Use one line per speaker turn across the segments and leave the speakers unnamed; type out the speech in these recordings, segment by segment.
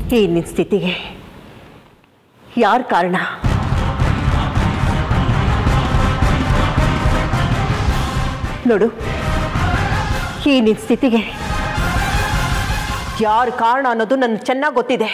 ಈ ನಿನ್ನ ಸ್ಥಿತಿಗೆ ಯಾರ ಕಾರಣ ನೋಡು ಈ ನಿನ್ನ ಸ್ಥಿತಿಗೆ ಯಾರ ಕಾರಣ ಅನ್ನೋದು ನನಗೆ ಚೆನ್ನಾಗಿ ಗೊತ್ತಿದೆ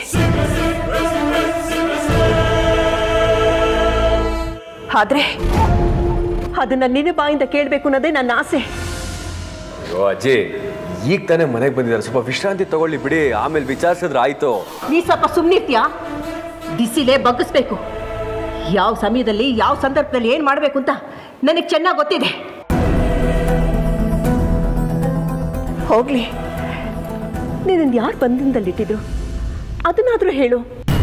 ಆದ್ರೆ ಅದನ್ನ ನಿನ್ನ ಬಾಯಿಂದ ಕೇಳಬೇಕು ಅನ್ನೋದೇ ನನ್ನ ಆಸೆ
ಅಯ್ಯೋ ಅಜ್ಜಿ ಈಗ ತಾನೇ ಮನೆಗೆ ಬಂದಿದ್ದಾರೆ ಸ್ವಲ್ಪ ವಿಶ್ರಾಂತಿ ತಗೊಳ್ಳಿ ಬಿಡಿ ಆಮೇಲೆ ವಿಚಾರಿಸಿದ್ರೆ ಆಯ್ತು
ನೀ ಸ್ವಲ್ಪ ಸುಮ್ಮನಿರ್ತೀಯಾ ಬಿಸಿಲೇ ಬಗ್ಗಿಸ್ಬೇಕು ಯಾವ ಸಮಯದಲ್ಲಿ ಯಾವ ಸಂದರ್ಭದಲ್ಲಿ ಏನು ಮಾಡಬೇಕು ಅಂತ ನನಗೆ ಚೆನ್ನಾಗಿ ಗೊತ್ತಿದೆ ಹೋಗ್ಲಿ ನೀನನ್ನು ಯಾರು ಬಂಧನದಲ್ಲಿಟ್ಟಿದ್ರು ಅದನ್ನಾದರೂ ಹೇಳು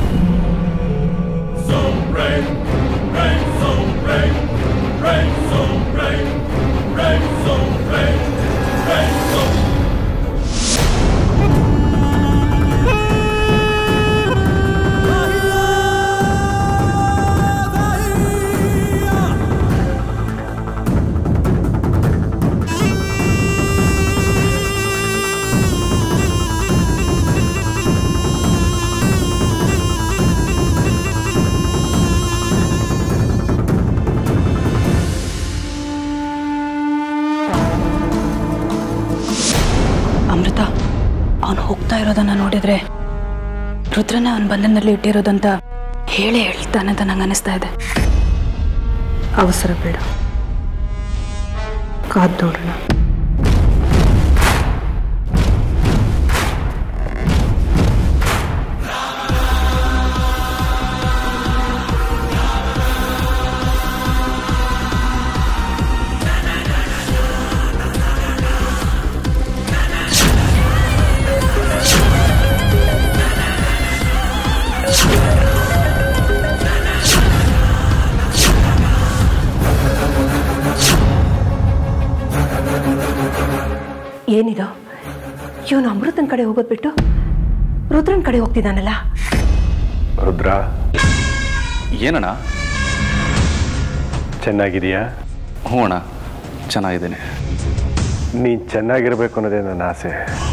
ಅಮೃತ ಅವನು ಹೋಗ್ತಾ ಇರೋದನ್ನ ನೋಡಿದ್ರೆ ರುದ್ರನ ಅವನ ಬಂಧನದಲ್ಲಿ ಇಟ್ಟಿರೋದಂತ ಹೇಳೇ ಹೇಳ್ತಾನೆ ಅಂತ ನಂಗೆ ಅನಿಸ್ತಾ ಇದೆ
ಅವಸರ ಬೇಡ ಕಾದ್ ನೋಡೋಣ
ಏನಿದು ಇವನು ಅಮೃತನ ಕಡೆ ಹೋಗೋದು ಬಿಟ್ಟು ರುದ್ರನ್ ಕಡೆ ಹೋಗ್ತಿದ್ದಾನಲ್ಲ
ರುದ್ರ
ಏನಣ್ಣ
ಚೆನ್ನಾಗಿದೆಯಾ
ಹ್ಞೂ ಅಣ್ಣ ಚೆನ್ನಾಗಿದ್ದೀನಿ
ನೀನು ಚೆನ್ನಾಗಿರ್ಬೇಕು ಅನ್ನೋದೇ ನನ್ನ ಆಸೆ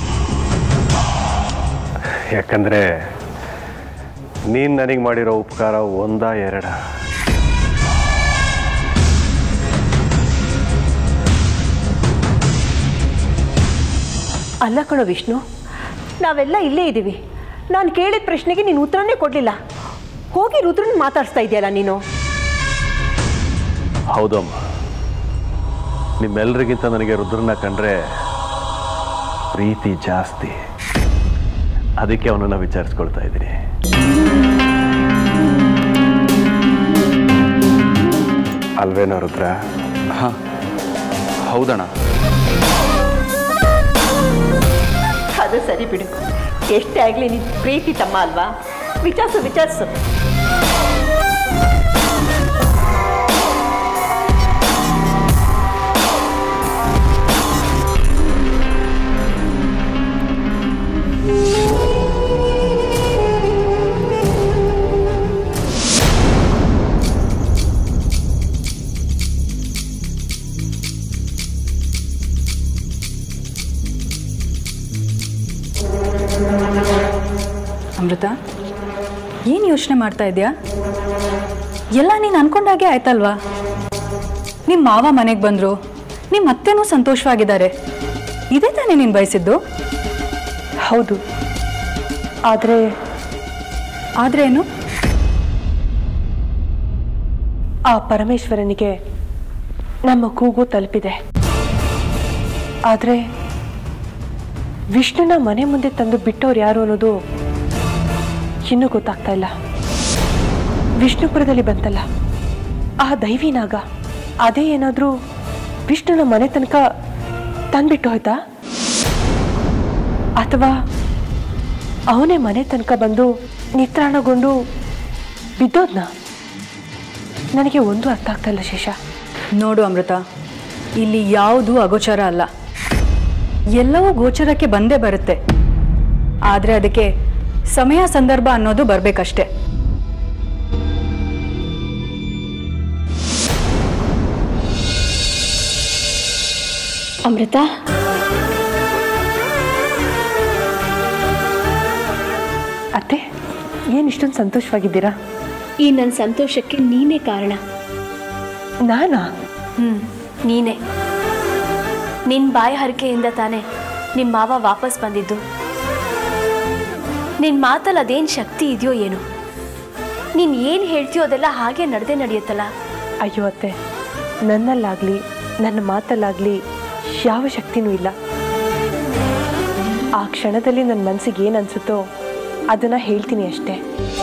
ಯಾಕಂದರೆ ನೀನು ನನಗೆ ಮಾಡಿರೋ ಉಪಕಾರ ಒಂದ ಎರಡ
ಅಲ್ಲ ಕಣೋ ವಿಷ್ಣು ನಾವೆಲ್ಲ ಇಲ್ಲೇ ಇದ್ದೀವಿ ನಾನು ಕೇಳಿದ ಪ್ರಶ್ನೆಗೆ ನೀನು ಉತ್ತರನೇ ಕೊಡಲಿಲ್ಲ ಹೋಗಿ ರುದ್ರನ್ ಮಾತಾಡಿಸ್ತಾ ಇದೆಯಲ್ಲ ನೀನು
ಹೌದಮ್ಮ ನಿಮ್ಮೆಲ್ಲರಿಗಿಂತ ನನಗೆ ರುದ್ರನ ಕಂಡ್ರೆ ಪ್ರೀತಿ ಜಾಸ್ತಿ ಅದಕ್ಕೆ ಅವನನ್ನು ವಿಚಾರಿಸ್ಕೊಳ್ತಾ ಇದ್ದೀನಿ ಅಲ್ವೇನೋ ರುದ್ರ
ಹಾಂ ಹೌದಣ್ಣ
ಅದು ಸರಿ ಬಿಡು ಎಷ್ಟೇ ಆಗಲಿ ನೀನು ಪ್ರೀತಿ ತಮ್ಮ ಅಲ್ವಾ ವಿಚಾರಿಸು ವಿಚಾರಿಸು
ಅಮೃತ ಏನು ಯೋಚನೆ ಮಾಡ್ತಾ ಇದೆಯಾ ಎಲ್ಲ ನೀನು ಅನ್ಕೊಂಡಾಗೆ ಆಯ್ತಲ್ವಾ ನಿಮ್ಮ ಮಾವ ಮನೆಗೆ ಬಂದರು ನಿಮ್ಮ ಅತ್ತೆನೂ ಸಂತೋಷವಾಗಿದ್ದಾರೆ ಇದೇ ತಾನೇ ನೀನು ಬಯಸಿದ್ದು
ಹೌದು ಆದರೆ
ಆದರೆ ಏನು
ಆ ಪರಮೇಶ್ವರನಿಗೆ ನಮ್ಮ ಕೂಗು ತಲುಪಿದೆ ಆದರೆ ವಿಷ್ಣುನ ಮನೆ ಮುಂದೆ ತಂದು ಬಿಟ್ಟವ್ರು ಯಾರು ಅನ್ನೋದು ಇನ್ನೂ ಗೊತ್ತಾಗ್ತಾ ಇಲ್ಲ ವಿಷ್ಣುಪುರದಲ್ಲಿ ಬಂತಲ್ಲ ಆ ದೈವಿನಾಗ ಅದೇ ಏನಾದರೂ ವಿಷ್ಣುನ ಮನೆ ತನಕ ತಂದ್ಬಿಟ್ಟು ಹೋಯ್ತಾ ಅಥವಾ ಅವನೇ ಮನೆ ತನಕ ಬಂದು ನಿತ್ರಾಣಗೊಂಡು ಬಿದ್ದೋದ್ನಾ ನನಗೆ ಒಂದು ಅರ್ಥ ಆಗ್ತಾ ಇಲ್ಲ ಶೇಷ
ನೋಡು ಅಮೃತ ಇಲ್ಲಿ ಯಾವುದು ಅಗೋಚರ ಅಲ್ಲ ಎಲ್ಲವೂ ಗೋಚರಕ್ಕೆ ಬಂದೇ ಬರುತ್ತೆ ಆದರೆ ಅದಕ್ಕೆ ಸಮಯ ಸಂದರ್ಭ ಅನ್ನೋದು ಬರಬೇಕಷ್ಟೆ
ಅಮೃತ ಅತ್ತೆ ಏನು ಇಷ್ಟೊಂದು ಸಂತೋಷವಾಗಿದ್ದೀರಾ
ಈ ನನ್ನ ಸಂತೋಷಕ್ಕೆ ನೀನೇ ಕಾರಣ
ನಾನಾ
ಹ್ಞೂ ನೀನೇ ನಿನ್ನ ಬಾಯ ಹರಕೆಯಿಂದ ತಾನೇ ನಿಮ್ಮ ಮಾವ ವಾಪಸ್ ಬಂದಿದ್ದು ನಿನ್ನ ಮಾತಲ್ಲಿ ಅದೇನು ಶಕ್ತಿ ಇದೆಯೋ ಏನೋ ನೀನು ಏನು ಹೇಳ್ತೀಯೋ ಅದೆಲ್ಲ ಹಾಗೆ ನಡೆದೇ ನಡೆಯುತ್ತಲ್ಲ
ಅಯ್ಯೋ ಅತ್ತೆ ನನ್ನಲ್ಲಾಗಲಿ ನನ್ನ ಮಾತಲ್ಲಾಗಲಿ ಯಾವ ಶಕ್ತಿನೂ ಇಲ್ಲ ಆ ಕ್ಷಣದಲ್ಲಿ ನನ್ನ ಮನಸ್ಸಿಗೆ ಏನು ಅನಿಸುತ್ತೋ ಅದನ್ನು ಹೇಳ್ತೀನಿ ಅಷ್ಟೇ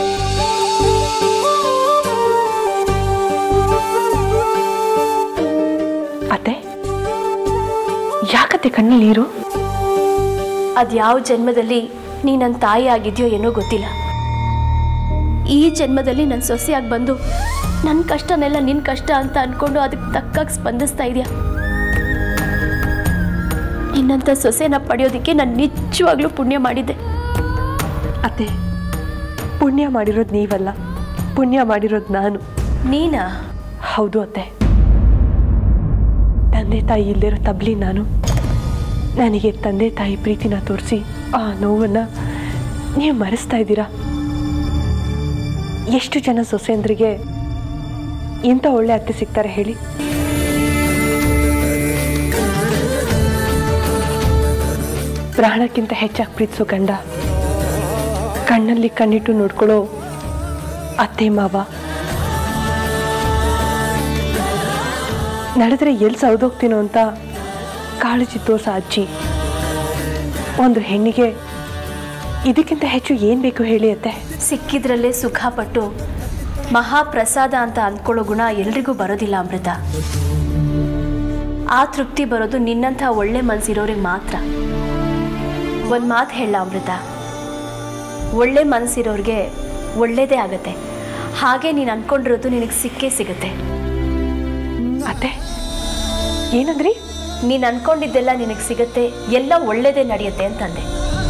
ಅತ್ತೆ ಯಾಕತ್ತೆ ಕಣ್ಣಲ್ಲಿ ನೀರು
ಅದು ಯಾವ ಜನ್ಮದಲ್ಲಿ ನೀ ನನ್ನ ತಾಯಿ ಆಗಿದೆಯೋ ಏನೋ ಗೊತ್ತಿಲ್ಲ ಈ ಜನ್ಮದಲ್ಲಿ ನನ್ನ ಸೊಸೆಯಾಗಿ ಬಂದು ನನ್ನ ಕಷ್ಟನೆಲ್ಲ ನಿನ್ನ ಕಷ್ಟ ಅಂತ ಅಂದ್ಕೊಂಡು ಅದಕ್ಕೆ ತಕ್ಕಾಗಿ ಸ್ಪಂದಿಸ್ತಾ ಇದೆಯಾ ನಿನ್ನಂಥ ಸೊಸೆನ ಪಡೆಯೋದಕ್ಕೆ ನಾನು ನಿಜವಾಗ್ಲೂ ಪುಣ್ಯ ಮಾಡಿದ್ದೆ
ಅತ್ತೆ ಪುಣ್ಯ ಮಾಡಿರೋದು ನೀವಲ್ಲ ಪುಣ್ಯ ಮಾಡಿರೋದು ನಾನು
ನೀನಾ
ಹೌದು ಅತ್ತೆ ತಂದೆ ತಾಯಿ ಇಲ್ದಿರೋ ತಬ್ಲಿ ನಾನು ನನಗೆ ತಂದೆ ತಾಯಿ ಪ್ರೀತಿನ ತೋರಿಸಿ ಆ ನೋವನ್ನು ನೀವು ಮರೆಸ್ತಾ ಇದ್ದೀರಾ ಎಷ್ಟು ಜನ ಸೊಸೆಂದ್ರಿಗೆ ಇಂಥ ಒಳ್ಳೆ ಅತ್ತೆ ಸಿಗ್ತಾರೆ ಹೇಳಿ ಪ್ರಾಣಕ್ಕಿಂತ ಹೆಚ್ಚಾಗಿ ಪ್ರೀತಿಸೋ ಗಂಡ ಕಣ್ಣಲ್ಲಿ ಕಣ್ಣಿಟ್ಟು ನೋಡ್ಕೊಳ್ಳೋ ಅತ್ತೆ ಮಾವ ನಡೆದ್ರೆ ಎಲ್ಲಿ ಸೌದೋಗ್ತೀನೋ ಅಂತ ಕಾಳಜಿ ತೋರ್ಸ ಅಜ್ಜಿ ಒಂದು ಹೆಣ್ಣಿಗೆ ಇದಕ್ಕಿಂತ ಹೆಚ್ಚು ಏನು ಬೇಕು ಹೇಳಿ ಅತ್ತೆ
ಸಿಕ್ಕಿದ್ರಲ್ಲೇ ಸುಖ ಪಟ್ಟು ಮಹಾಪ್ರಸಾದ ಅಂತ ಅಂದ್ಕೊಳ್ಳೋ ಗುಣ ಎಲ್ರಿಗೂ ಬರೋದಿಲ್ಲ ಅಮೃತ ಆ ತೃಪ್ತಿ ಬರೋದು ನಿನ್ನಂಥ ಒಳ್ಳೆ ಮನ್ಸಿರೋರಿಗೆ ಮಾತ್ರ ಒಂದು ಮಾತು ಹೇಳ ಅಮೃತ ಒಳ್ಳೆ ಮನಸ್ಸಿರೋರಿಗೆ ಒಳ್ಳೇದೇ ಆಗತ್ತೆ ಹಾಗೆ ನೀನು ಅಂದ್ಕೊಂಡಿರೋದು ನಿನಗೆ ಸಿಕ್ಕೇ ಸಿಗುತ್ತೆ
ಅತ್ತೆ ಏನಂದ್ರಿ
ನೀನು ಅಂದ್ಕೊಂಡಿದ್ದೆಲ್ಲ ನಿನಗೆ ಸಿಗುತ್ತೆ ಎಲ್ಲ ಒಳ್ಳೇದೇ ನಡೆಯುತ್ತೆ ಅಂತಂದೆ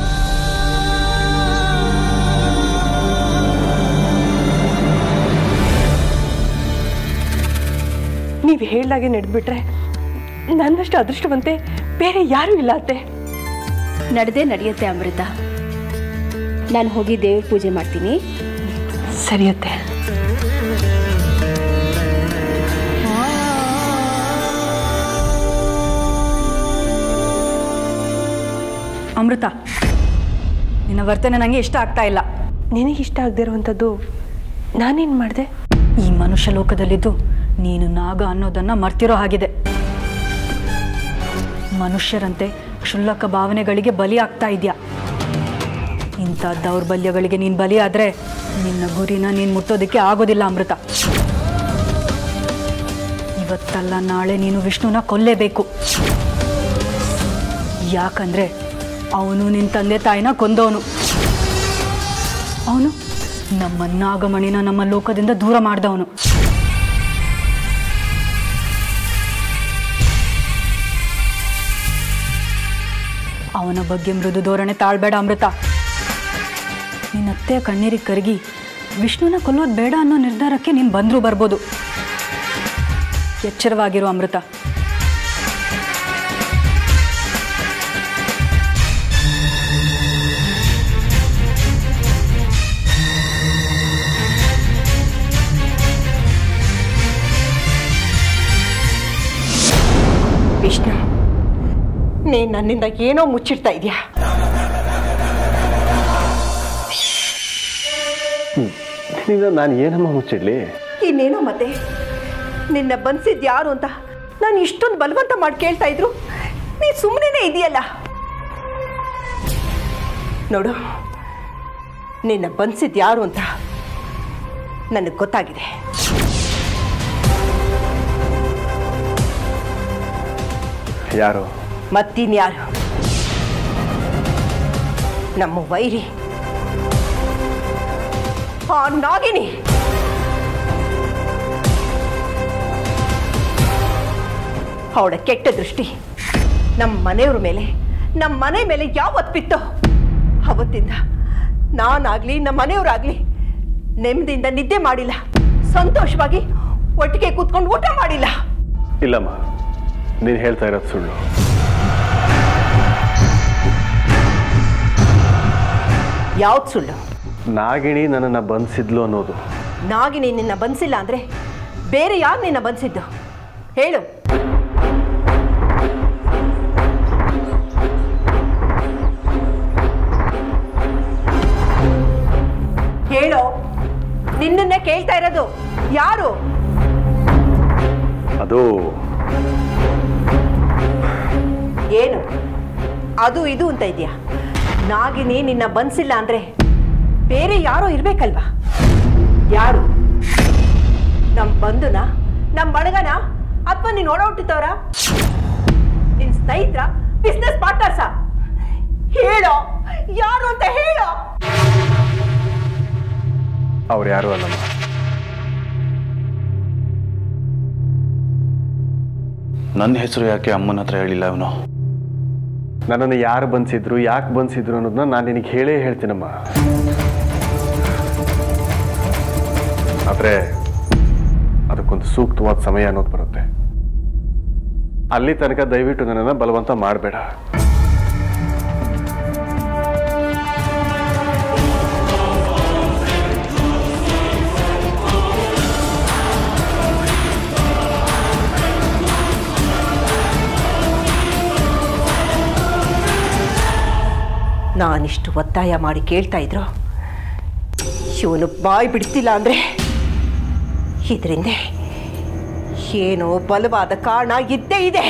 ನೀವು ಹೇಳ್ದಾಗೆ ನಡೆದ್ಬಿಟ್ರೆ ನನ್ನಷ್ಟು ಅದೃಷ್ಟವಂತೆ ಬೇರೆ ಯಾರೂ ಇಲ್ಲ ಅತ್ತೆ
ನಡೆದೇ ನಡೆಯುತ್ತೆ ಅಮೃತ ನಾನು ಹೋಗಿ ದೇವ್ರ ಪೂಜೆ ಮಾಡ್ತೀನಿ
ಸರಿ ಅತ್ತೆ
ಅಮೃತ ನಿನ್ನ ವರ್ತನೆ ನನಗೆ ಇಷ್ಟ ಆಗ್ತಾ ಇಲ್ಲ
ನಿನಗೆ ಇಷ್ಟ ಆಗದೆ ಇರುವಂಥದ್ದು ನಾನೇನು ಮಾಡಿದೆ
ಈ ಮನುಷ್ಯ ಲೋಕದಲ್ಲಿದ್ದು ನೀನು ನಾಗ ಅನ್ನೋದನ್ನ ಮರ್ತಿರೋ ಹಾಗಿದೆ ಮನುಷ್ಯರಂತೆ ಕ್ಷುಲ್ಲಕ ಭಾವನೆಗಳಿಗೆ ಬಲಿ ಆಗ್ತಾ ಇದೆಯಾ ಇಂಥ ದೌರ್ಬಲ್ಯಗಳಿಗೆ ನೀನು ಬಲಿ ಆದರೆ ನಿನ್ನ ಗುರಿನ ನೀನು ಮುಟ್ಟೋದಕ್ಕೆ ಆಗೋದಿಲ್ಲ ಅಮೃತ ಇವತ್ತಲ್ಲ ನಾಳೆ ನೀನು ವಿಷ್ಣುನ ಕೊಲ್ಲೇಬೇಕು ಯಾಕಂದ್ರೆ ಅವನು ನಿನ್ನ ತಂದೆ ತಾಯಿನ ಕೊಂದವನು ಅವನು ನಮ್ಮ ನಾಗಮಣಿನ ನಮ್ಮ ಲೋಕದಿಂದ ದೂರ ಮಾಡಿದವನು ಅವನ ಬಗ್ಗೆ ಮೃದು ಧೋರಣೆ ತಾಳ್ಬೇಡ ಅಮೃತ ನಿನ್ನತ್ತೆ ಕಣ್ಣೀರಿಗೆ ಕರಗಿ ವಿಷ್ಣುನ ಕೊಲ್ಲೋದು ಬೇಡ ಅನ್ನೋ ನಿರ್ಧಾರಕ್ಕೆ ನೀನು ಬಂದರೂ ಬರ್ಬೋದು ಎಚ್ಚರವಾಗಿರು ಅಮೃತ
ವಿಷ್ಣು ನೀನು ನನ್ನಿಂದ ಏನೋ ಮುಚ್ಚಿಡ್ತಾ ಇದೆಯಾ
ನಿನ್ನಿಂದ ನಾನು ಏನಮ್ಮ ಮುಚ್ಚಿಡ್ಲಿ
ಇನ್ನೇನೋ ಮತ್ತೆ ನಿನ್ನ ಬಂದಿದ್ದು ಯಾರು ಅಂತ ನಾನು ಇಷ್ಟೊಂದು ಬಲವಂತ ಮಾಡಿ ಕೇಳ್ತಾ ಇದ್ರು ನೀ ಸುಮ್ಮನೆ ಇದೆಯಲ್ಲ ನೋಡು ನಿನ್ನ ಬಂದಿದ್ದು ಯಾರು ಅಂತ ನನಗೆ ಗೊತ್ತಾಗಿದೆ
ಯಾರು
ಮತ್ತಿನ್ಯಾರು ನಮ್ಮ ವೈರಿ ಆ ನಾಗಿನಿ ಅವಳ ಕೆಟ್ಟ ದೃಷ್ಟಿ ನಮ್ಮ ಮನೆಯವ್ರ ಮೇಲೆ ನಮ್ಮ ಮನೆ ಮೇಲೆ ಯಾವತ್ತು ಬಿತ್ತೋ ಅವತ್ತಿಂದ ನಾನಾಗ್ಲಿ ನಮ್ಮ ಮನೆಯವರಾಗ್ಲಿ ನೆಮ್ಮದಿಯಿಂದ ನಿದ್ದೆ ಮಾಡಿಲ್ಲ ಸಂತೋಷವಾಗಿ ಒಟ್ಟಿಗೆ ಕೂತ್ಕೊಂಡು ಊಟ ಮಾಡಿಲ್ಲ
ಇಲ್ಲಮ್ಮ ನೀನು ಹೇಳ್ತಾ ಇರೋದು ಸುಳ್ಳು
ಯಾವ್ದು ಸುಳ್ಳು
ನಾಗಿಣಿ ನನ್ನನ್ನು ಬಂಧಿಸಿದ್ಲು ಅನ್ನೋದು
ನಾಗಿನಿ ನಿನ್ನ ಬಂದಿಲ್ಲ ಅಂದ್ರೆ ಬೇರೆ ಯಾರು ನಿನ್ನ ಬಂದಿದ್ದು ಹೇಳು ಹೇಳು ನಿನ್ನನ್ನೇ ಕೇಳ್ತಾ ಇರೋದು ಯಾರು
ಅದು
ಏನು ಅದು ಇದು ಅಂತ ಇದೆಯಾ ನಾಗಿನಿ ನಿನ್ನ ಬಂದಿಲ್ಲ ಅಂದ್ರೆ ಬೇರೆ ಯಾರೋ ಇರ್ಬೇಕಲ್ವಾ ಯಾರು ನಮ್ ಬಂಧುನ ನಮ್ ಬಳಗನ ಅಥವಾ ನೀನ್ ಓಡ ಹುಟ್ಟಿತವ್ರ ನಿನ್ ಸ್ನೇಹಿತರ ಬಿಸ್ನೆಸ್ ಪಾರ್ಟ್ನರ್ಸ ಹೇಳೋ ಯಾರು ಅಂತ ಹೇಳೋ
ಅವ್ರು ಯಾರು ಅಲ್ಲಮ್ಮ
ನನ್ನ ಹೆಸರು ಯಾಕೆ ಅಮ್ಮನ ಹತ್ರ ಹೇಳಿಲ್ಲ ಅವನು
ನನ್ನನ್ನು ಯಾರು ಬಂಧಿಸಿದ್ರು ಯಾಕೆ ಬಂಧಿಸಿದ್ರು ಅನ್ನೋದನ್ನ ನಾನು ನಿನಗೆ ಹೇಳೇ ಹೇಳ್ತೀನಮ್ಮ ಆದರೆ ಅದಕ್ಕೊಂದು ಸೂಕ್ತವಾದ ಸಮಯ ಅನ್ನೋದು ಬರುತ್ತೆ ಅಲ್ಲಿ ತನಕ ದಯವಿಟ್ಟು ನನ್ನನ್ನು ಬಲವಂತ ಮಾಡಬೇಡ
ನಾನಿಷ್ಟು ಒತ್ತಾಯ ಮಾಡಿ ಕೇಳ್ತಾ ಇದ್ರು ಇವನು ಬಾಯಿ ಬಿಡ್ತಿಲ್ಲ ಅಂದ್ರೆ ಇದರಿಂದ ಏನೋ ಬಲವಾದ ಕಾರಣ ಇದ್ದೇ ಇದೆ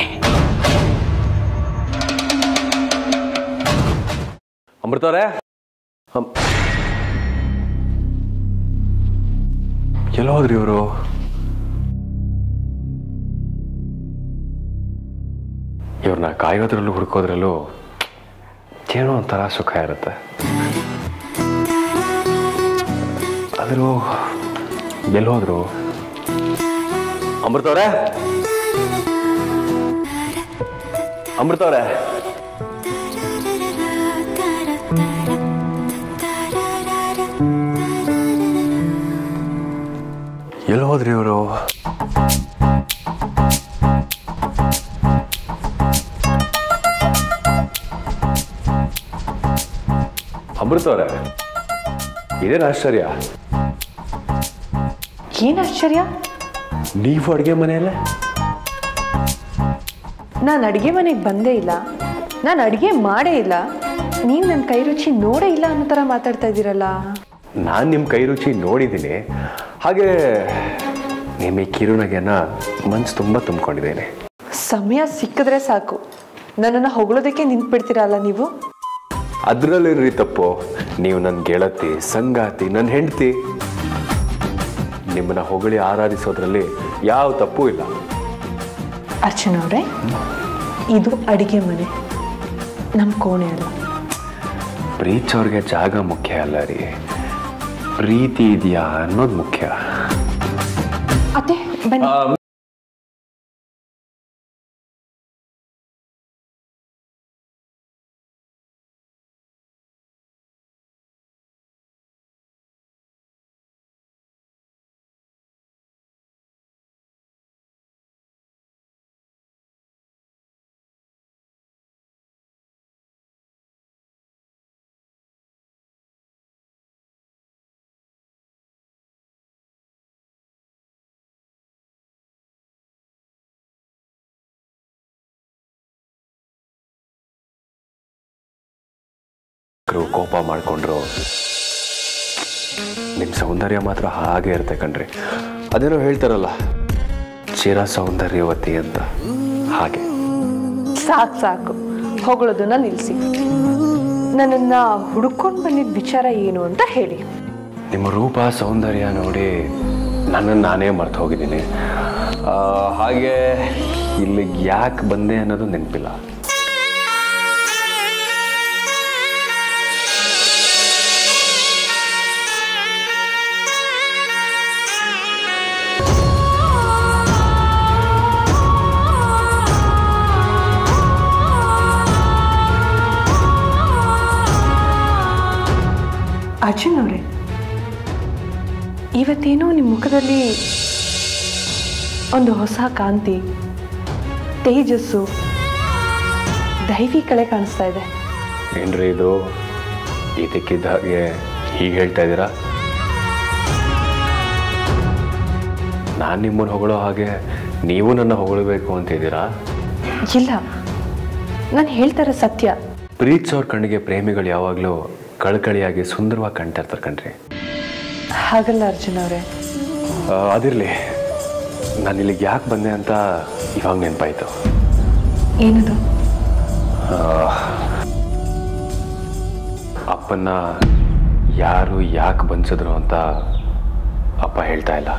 ಅಮೃತವ್ರೆ ಎಲ್ಲ ಹೋದ್ರಿ ಇವರು ಇವ್ರನ್ನ ಕಾಯೋದ್ರಲ್ಲೂ ಹುಡ್ಕೋದ್ರಲ್ಲೂ ಏನೋ ಒಂಥರ ಸುಖ ಇರುತ್ತೆ ಆದರೂ ಎಲ್ಲೋದ್ರು ಅಮೃತವ್ರೆ ಅಮೃತವ್ರೆ ಎಲ್ಲಿ ಹೋದ್ರಿ ಇವರು ಅಮೃತವ್ರೆ ಇದೇನು ಆಶ್ಚರ್ಯ
ಏನು ಆಶ್ಚರ್ಯ
ನೀವು ಅಡುಗೆ ಮನೆಯಲ್ಲೇ
ನಾನು ಅಡುಗೆ ಮನೆಗೆ ಬಂದೇ ಇಲ್ಲ ನಾನು ಅಡುಗೆ ಮಾಡೇ ಇಲ್ಲ ನೀವು ನನ್ನ ಕೈ ರುಚಿ ನೋಡೇ ಇಲ್ಲ ಅನ್ನೋ ಥರ ಮಾತಾಡ್ತಾ ಇದ್ದೀರಲ್ಲ
ನಾನು ನಿಮ್ಮ ಕೈ ರುಚಿ ನೋಡಿದ್ದೀನಿ ಹಾಗೆ ನಿಮ್ಮ ಈ ಕಿರುನಗೆನ ಮನ್ಸು ತುಂಬ ತುಂಬಿಕೊಂಡಿದ್ದೇನೆ
ಸಮಯ ಸಿಕ್ಕಿದ್ರೆ ಸಾಕು ನನ್ನನ್ನು ಹೊಗಳೋದಕ್ಕೆ ನಿಂತ್ಬಿಡ್ತೀರಲ್ಲ ನೀವು
ಅದರಲ್ಲೇನ್ರಿ ತಪ್ಪು ನೀವು ನನ್ನ ಗೆಳತಿ ಸಂಗಾತಿ ನನ್ನ ಹೆಂಡತಿ ನಿಮ್ಮನ್ನ ಹೊಗಳಿ ಆರಾಧಿಸೋದ್ರಲ್ಲಿ ಯಾವ ತಪ್ಪು ಇಲ್ಲ
ಅರ್ಚನಾ ಅವರೇ ಇದು ಅಡುಗೆ ಮನೆ ನಮ್ಮ ಕೋಣೆ ಅಲ್ಲ
ಪ್ರೀತಿಸೋರ್ಗೆ ಜಾಗ ಮುಖ್ಯ ಅಲ್ಲ ರೀ ಪ್ರೀತಿ ಇದೆಯಾ ಅನ್ನೋದು ಮುಖ್ಯ
ಅತ್ತೆ ಬನ್ನಿ
ಮಕ್ಳು ಕೋಪ ಮಾಡಿಕೊಂಡ್ರು ನಿಮ್ಮ ಸೌಂದರ್ಯ ಮಾತ್ರ ಹಾಗೆ ಇರುತ್ತೆ ಕಣ್ರಿ ಅದೇನೋ ಹೇಳ್ತಾರಲ್ಲ ಚಿರ ಸೌಂದರ್ಯವತಿ ಅಂತ ಹಾಗೆ
ಸಾಕು ಸಾಕು ಹೊಗಳೋದನ್ನ ನಿಲ್ಲಿಸಿ ನನ್ನನ್ನು ಹುಡ್ಕೊಂಡು ಬಂದಿದ್ದ ವಿಚಾರ ಏನು ಅಂತ ಹೇಳಿ
ನಿಮ್ಮ ರೂಪ ಸೌಂದರ್ಯ ನೋಡಿ ನನ್ನನ್ನು ನಾನೇ ಮರ್ತು ಹೋಗಿದ್ದೀನಿ ಆ, ಹಾಗೆ ಇಲ್ಲಿಗೆ ಯಾಕೆ ಬಂದೆ ಅನ್ನೋದು ನೆನಪಿಲ್ಲ
ಅರ್ಜುನ್ ಅವರೇ ಇವತ್ತೇನೋ ನಿಮ್ಮ ಮುಖದಲ್ಲಿ ಒಂದು ಹೊಸ ಕಾಂತಿ ತೇಜಸ್ಸು ದೈವಿ ಕಳೆ ಕಾಣಿಸ್ತಾ ಇದೆ
ಏನ್ರಿ ಇದು ಇದಕ್ಕಿದ್ದ ಹಾಗೆ ಹೀಗೆ ಹೇಳ್ತಾ ಇದ್ದೀರಾ ನಾನು ನಿಮ್ಮನ್ನು ಹೊಗಳೋ ಹಾಗೆ ನೀವು ನನ್ನ ಹೊಗಳಬೇಕು ಅಂತಿದ್ದೀರಾ
ಇಲ್ಲ ನಾನು ಹೇಳ್ತಾರ ಸತ್ಯ
ಪ್ರೀತ್ಸೋರ್ ಕಣ್ಣಿಗೆ ಪ್ರೇಮಿಗಳು ಯಾವಾಗಲೂ ಕಳಕಳಿಯಾಗಿ ಸುಂದರವಾಗಿ ಕಾಣ್ತಾ ಇರ್ತಾರೆ ಕಣ್ರಿ
ಹಾಗಲ್ಲ ಅರ್ಜುನ್ ಅವರೇ
ಆ, ಅದಿರ್ಲಿ ನಾನು ಇಲ್ಲಿಗೆ ಯಾಕೆ ಬಂದೆ ಅಂತ ಇವಾಗ ನೆನಪಾಯ್ತು
ಏನದು
ಅಪ್ಪನ್ನ ಯಾರು ಯಾಕೆ ಬಂಸಿದ್ರು ಅಂತ ಅಪ್ಪ ಹೇಳ್ತಾ ಇಲ್ಲ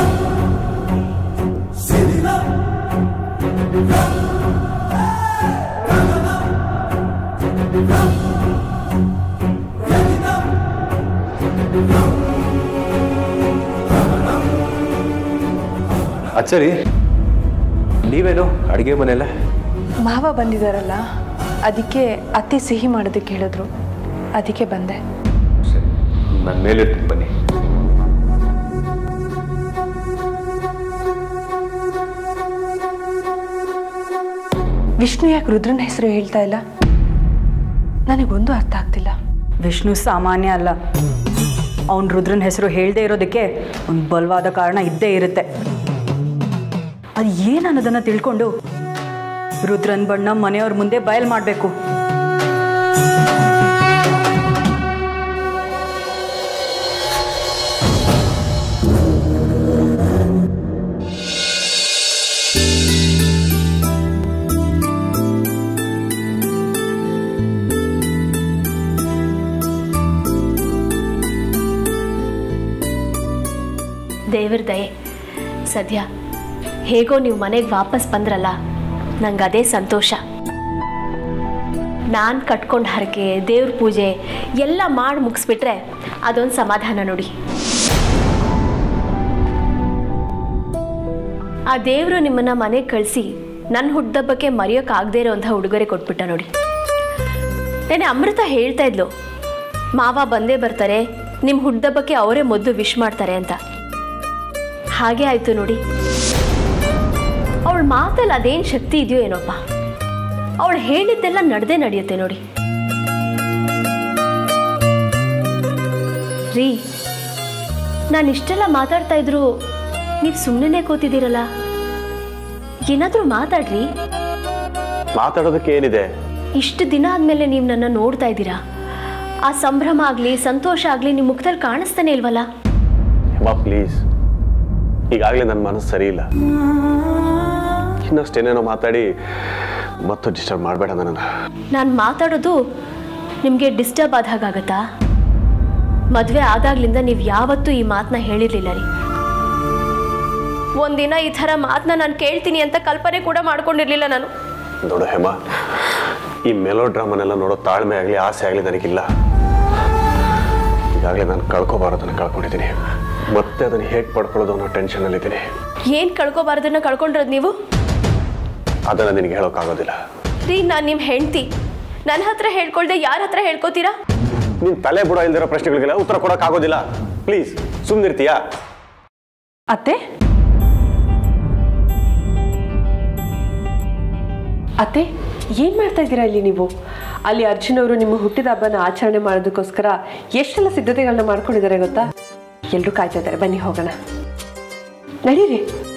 ಅಚ್ಚರಿ ನೀವೇನು ಅಡುಗೆ ಮನೆಯಲ್ಲೇ
ಮಾವ ಬಂದಿದ್ದಾರಲ್ಲ ಅದಕ್ಕೆ ಅತ್ತೆ ಸಿಹಿ ಮಾಡೋದಕ್ಕೆ ಹೇಳಿದ್ರು ಅದಕ್ಕೆ ಬಂದೆ
ಸರಿ ನನ್ನ ಮೇಲಿರ್ತೀನಿ ಬನ್ನಿ
ವಿಷ್ಣು ಯಾಕೆ ರುದ್ರನ ಹೆಸರು ಹೇಳ್ತಾ ಇಲ್ಲ ನನಗೊಂದು ಅರ್ಥ ಆಗ್ತಿಲ್ಲ
ವಿಷ್ಣು ಸಾಮಾನ್ಯ ಅಲ್ಲ ಅವನು ರುದ್ರನ ಹೆಸರು ಹೇಳದೇ ಇರೋದಕ್ಕೆ ಒಂದು ಬಲವಾದ ಕಾರಣ ಇದ್ದೇ ಇರುತ್ತೆ ಅದು ಏನು ಅನ್ನೋದನ್ನು ತಿಳ್ಕೊಂಡು ರುದ್ರನ್ ಬಣ್ಣ ಮನೆಯವ್ರ ಮುಂದೆ ಬಯಲು ಮಾಡಬೇಕು
ದೇವ್ರ ದಯೆ ಸದ್ಯ ಹೇಗೋ ನೀವು ಮನೆಗೆ ವಾಪಸ್ ಬಂದ್ರಲ್ಲ ನಂಗೆ ಅದೇ ಸಂತೋಷ ನಾನು ಕಟ್ಕೊಂಡು ಹರಕೆ ದೇವ್ರ ಪೂಜೆ ಎಲ್ಲ ಮಾಡಿ ಮುಗಿಸ್ಬಿಟ್ರೆ ಅದೊಂದು ಸಮಾಧಾನ ನೋಡಿ ಆ ದೇವರು ನಿಮ್ಮನ್ನ ಮನೆಗೆ ಕಳಿಸಿ ನನ್ನ ಹುಟ್ಟದಬ್ಬಕ್ಕೆ ಮರೆಯೋಕ್ಕಾಗದೇ ಇರೋಂಥ ಉಡುಗೊರೆ ಕೊಟ್ಬಿಟ್ಟ ನೋಡಿ ನೆನೆ ಅಮೃತ ಹೇಳ್ತಾ ಇದ್ಲು ಮಾವ ಬಂದೇ ಬರ್ತಾರೆ ನಿಮ್ಮ ಹುಟ್ಟದಬ್ಬಕ್ಕೆ ಅವರೇ ಮೊದಲು ವಿಶ್ ಮಾಡ್ತಾರೆ ಅಂತ ಹಾಗೆ ಆಯ್ತು ನೋಡಿ ಅವಳ ಮಾತಲ್ಲಿ ಅದೇನು ಶಕ್ತಿ ಇದೆಯೋ ಏನೋಪ್ಪ ಅವಳು ಹೇಳಿದ್ದೆಲ್ಲ ನಡೆದೇ ನಡೆಯುತ್ತೆ ನೋಡಿ ರೀ ನಾನು ಇಷ್ಟೆಲ್ಲ ಮಾತಾಡ್ತಾ ಇದ್ರು ನೀವು ಸುಮ್ಮನೆ ಕೂತಿದ್ದೀರಲ್ಲ ಏನಾದರೂ ಮಾತಾಡ್ರಿ
ಮಾತಾಡೋದಕ್ಕೆ ಏನಿದೆ
ಇಷ್ಟು ದಿನ ಆದಮೇಲೆ ನೀವು ನನ್ನ ನೋಡ್ತಾ ಇದ್ದೀರಾ ಆ ಸಂಭ್ರಮ ಆಗಲಿ ಸಂತೋಷ ಆಗಲಿ ನಿಮ್ಮ ಮುಖದಲ್ಲಿ ಕಾಣಿಸ್ತಾನೆ ಇಲ್ವಲ್ಲ
ಅಮ್ಮ ಪ್ಲೀಸ್ ಈಗಾಗಲೇ ನನ್ನ ಮನಸ್ಸು ಸರಿ ಇಲ್ಲ ಇನ್ನಷ್ಟೇನೇನೋ ಮಾತಾಡಿ ಮತ್ತು ಡಿಸ್ಟರ್ಬ್ ಮಾಡಬೇಡ ನನ್ನನ್ನು
ನಾನು ಮಾತಾಡೋದು ನಿಮಗೆ ಡಿಸ್ಟರ್ಬ್ ಆದ ಹಾಗಾಗತ್ತಾ ಮದುವೆ ಆದಾಗ್ಲಿಂದ ನೀವು ಯಾವತ್ತೂ ಈ ಮಾತನ್ನ ಹೇಳಿರ್ಲಿಲ್ಲ ರೀ ಒಂದಿನ ಈ ಥರ ಮಾತನ್ನ ನಾನು ಕೇಳ್ತೀನಿ ಅಂತ ಕಲ್ಪನೆ ಕೂಡ ಮಾಡ್ಕೊಂಡಿರ್ಲಿಲ್ಲ ನಾನು
ನೋಡು ಹೇಮ ಈ ಮೆಲೋ ಡ್ರಾಮನೆಲ್ಲ ನೋಡೋ ತಾಳ್ಮೆ ಆಗಲಿ ಆಸೆ ಆಗಲಿ ನನಗಿಲ್ಲ ಈಗಾಗಲೇ ನಾನು ಕಳ್ಕೊಬಾರದನ್ನು ಕಳ್ಕೊಂಡಿದ್ದೀನಿ ಮತ್ತೆ ಅದನ್ನು ಹೇಗೆ ಪಡ್ಕೊಳ್ಳೋದು ಅನ್ನೋ ಟೆನ್ಷನಲ್ಲಿದ್ದೀನಿ
ಏನು ಕಳ್ಕೊಬಾರ್ದನ್ನ ಕಳ್ಕೊಂಡಿರೋದು ನೀವು
ಅದನ್ನು ನಿನಗೆ ಹೇಳೋಕ್ಕಾಗೋದಿಲ್ಲ
ರೀ ನಾನು ನಿಮ್ಮ ಹೆಂಡ್ತಿ ನನ್ನ ಹತ್ರ ಹೇಳ್ಕೊಳ್ದೆ ಯಾರ ಹತ್ರ ಹೇಳ್ಕೊತೀರಾ
ನೀನು ತಲೆ ಬುಡ ಇಲ್ದಿರೋ ಪ್ರಶ್ನೆಗಳಿಗೆಲ್ಲ ಉತ್ತರ ಕೊಡೋಕ್ಕಾಗೋದಿಲ್ಲ ಪ್ಲೀಸ್ ಸುಮ್ಮನಿರ್ತೀಯಾ
ಅತ್ತೆ ಅತ್ತೆ ಏನ್ ಮಾಡ್ತಾ ಇದ್ದೀರಾ ಇಲ್ಲಿ ನೀವು ಅಲ್ಲಿ ಅರ್ಜುನ್ ಅವರು ನಿಮ್ಮ ಹುಟ್ಟಿದ ಹಬ್ಬನ ಆಚರಣೆ ಮಾಡೋದಕ್ಕೋಸ್ಕರ ಎಷ್ಟೆಲ್ಲ ಸಿದ್ಧತೆಗಳನ್ನ ಮಾಡ್ಕೊಂಡಿದ್ದಾರೆ ಗೊತ್ತಾ ಎಲ್ಲರೂ ಕಾಯ್ತಾ ಇದ್ದಾರೆ ಬನ್ನಿ ಹೋಗೋಣ ನಡೀರಿ